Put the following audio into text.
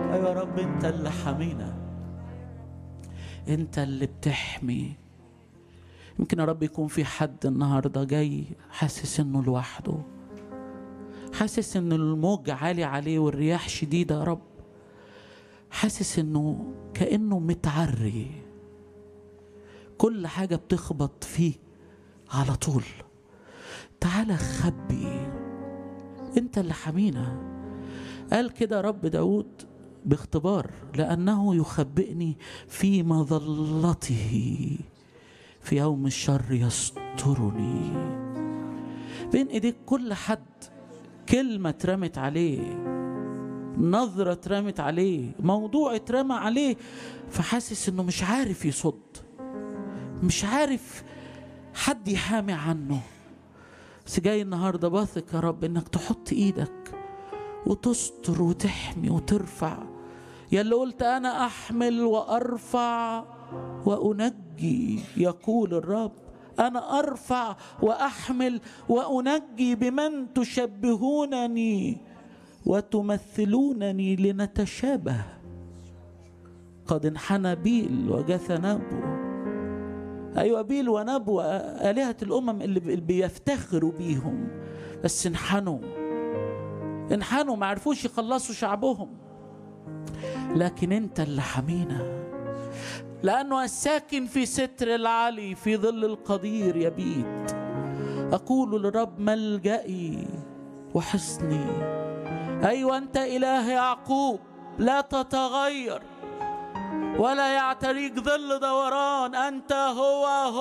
ايوه يا رب انت اللي حمينا انت اللي بتحمي يمكن يا رب يكون في حد النهارده جاي حاسس انه لوحده حاسس ان الموج عالي عليه والرياح شديده يا رب حاسس انه كانه متعري كل حاجه بتخبط فيه على طول تعالى خبي انت اللي حمينا قال كده رب داود باختبار لأنه يخبئني في مظلته في يوم الشر يسترني بين ايديك كل حد كلمة اترمت عليه نظرة اترمت عليه موضوع اترمى عليه فحاسس انه مش عارف يصد مش عارف حد يحامي عنه بس جاي النهارده باثق يا رب انك تحط ايدك وتستر وتحمي وترفع يا اللي قلت انا احمل وارفع وانجي يقول الرب انا ارفع واحمل وانجي بمن تشبهونني وتمثلونني لنتشابه قد انحنى بيل وجث نبو ايوه بيل ونبو الهه الامم اللي بيفتخروا بيهم بس انحنوا انحنوا ما عرفوش يخلصوا شعبهم لكن انت اللي حمينا لانه الساكن في ستر العلي في ظل القدير يبيت اقول للرب ملجئي وحصني ايوه انت اله يعقوب لا تتغير ولا يعتريك ظل دوران انت هو, هو